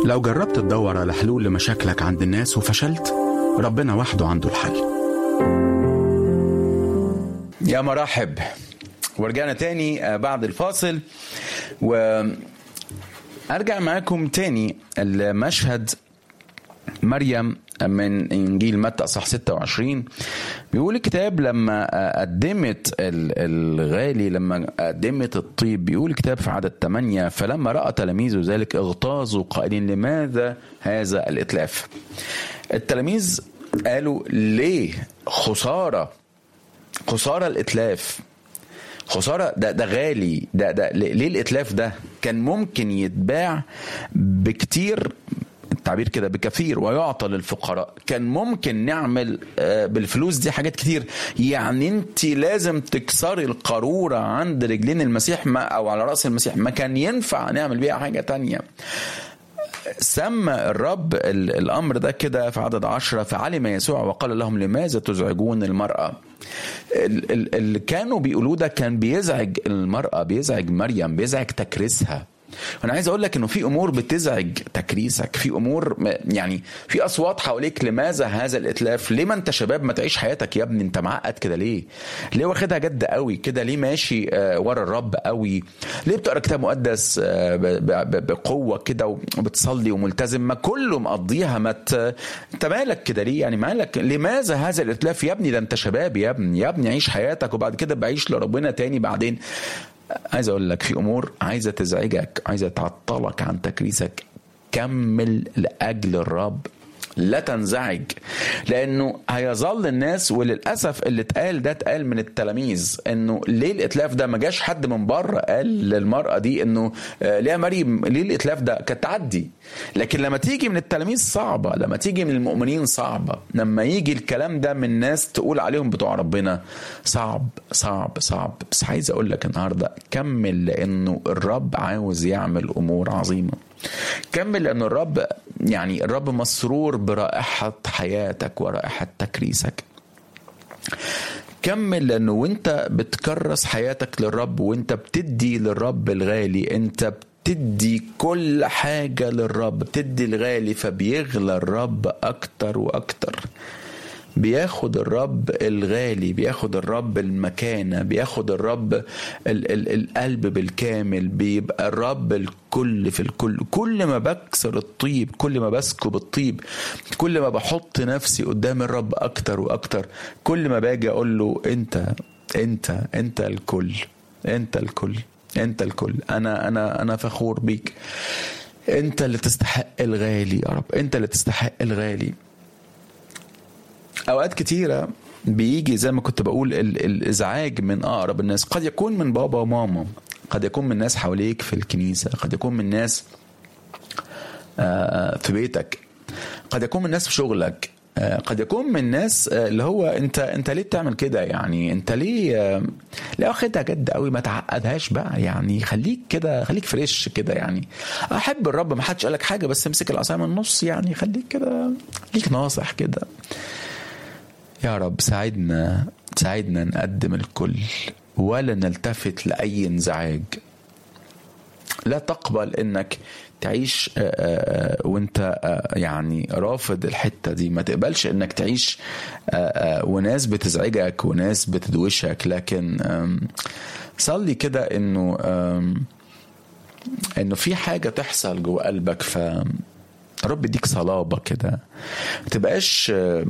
لو جربت تدور على حلول لمشاكلك عند الناس وفشلت ربنا وحده عنده الحل يا مرحب ورجعنا تاني بعد الفاصل و ارجع معاكم تاني المشهد مريم من انجيل متى اصح 26 بيقول الكتاب لما قدمت الغالي لما قدمت الطيب بيقول الكتاب في عدد 8 فلما راى تلاميذه ذلك اغتاظوا قائلين لماذا هذا الاتلاف التلاميذ قالوا ليه خساره خساره الاتلاف خساره ده ده غالي ده ده ليه الاتلاف ده كان ممكن يتباع بكتير التعبير كده بكثير ويعطى للفقراء كان ممكن نعمل بالفلوس دي حاجات كتير يعني انت لازم تكسري القارورة عند رجلين المسيح ما او على رأس المسيح ما كان ينفع نعمل بيها حاجة تانية سمى الرب الأمر ده كده في عدد عشرة فعلم يسوع وقال لهم لماذا تزعجون المرأة اللي كانوا بيقولوه ده كان بيزعج المرأة بيزعج مريم بيزعج تكريسها انا عايز اقول لك انه في امور بتزعج تكريسك في امور يعني في اصوات حواليك لماذا هذا الاتلاف ليه ما انت شباب ما تعيش حياتك يا ابني انت معقد كده ليه ليه واخدها جد قوي كده ليه ماشي ورا الرب قوي ليه بتقرا كتاب مقدس بقوه كده وبتصلي وملتزم ما كله مقضيها ما انت مالك كده ليه يعني مالك لماذا هذا الاتلاف يا ابني ده انت شباب يا ابني يا ابني عيش حياتك وبعد كده بعيش لربنا تاني بعدين عايز اقول لك في امور عايزه تزعجك عايزه تعطلك عن تكريسك كمل لاجل الرب لا تنزعج لانه هيظل الناس وللاسف اللي اتقال ده اتقال من التلاميذ انه ليه الاتلاف ده ما جاش حد من بره قال للمراه دي انه ليه يا مريم ليه الاتلاف ده كانت تعدي لكن لما تيجي من التلاميذ صعبه لما تيجي من المؤمنين صعبه لما يجي الكلام ده من ناس تقول عليهم بتوع ربنا صعب صعب صعب بس عايز اقول لك النهارده كمل لانه الرب عاوز يعمل امور عظيمه كمل لأن الرب يعني الرب مسرور برائحة حياتك ورائحة تكريسك كمل لأنه وانت بتكرس حياتك للرب وانت بتدي للرب الغالي انت بتدي كل حاجة للرب بتدي الغالي فبيغلى الرب أكتر وأكتر بياخد الرب الغالي بياخد الرب المكانة بياخد الرب ال ال القلب بالكامل بيبقى الرب الكل في الكل كل ما بكسر الطيب كل ما بسكب الطيب كل ما بحط نفسي قدام الرب أكتر وأكتر كل ما باجي أقول له أنت أنت أنت الكل أنت الكل أنت الكل أنا أنا أنا فخور بيك أنت اللي تستحق الغالي يا رب أنت اللي تستحق الغالي اوقات كتيره بيجي زي ما كنت بقول الازعاج من اقرب الناس قد يكون من بابا وماما قد يكون من ناس حواليك في الكنيسه قد يكون من ناس في بيتك قد يكون من ناس في شغلك قد يكون من ناس اللي هو انت انت ليه بتعمل كده يعني انت ليه ليه واخدها جد قوي ما تعقدهاش بقى يعني خليك كده خليك فريش كده يعني احب الرب ما حدش قالك حاجه بس امسك العصايه من النص يعني خليك كده ليك ناصح كده يا رب ساعدنا ساعدنا نقدم الكل ولا نلتفت لأي انزعاج لا تقبل انك تعيش وانت يعني رافض الحته دي ما تقبلش انك تعيش وناس بتزعجك وناس بتدوشك لكن صلي كده انه انه في حاجه تحصل جوه قلبك ف رب يديك صلابة كده ما تبقاش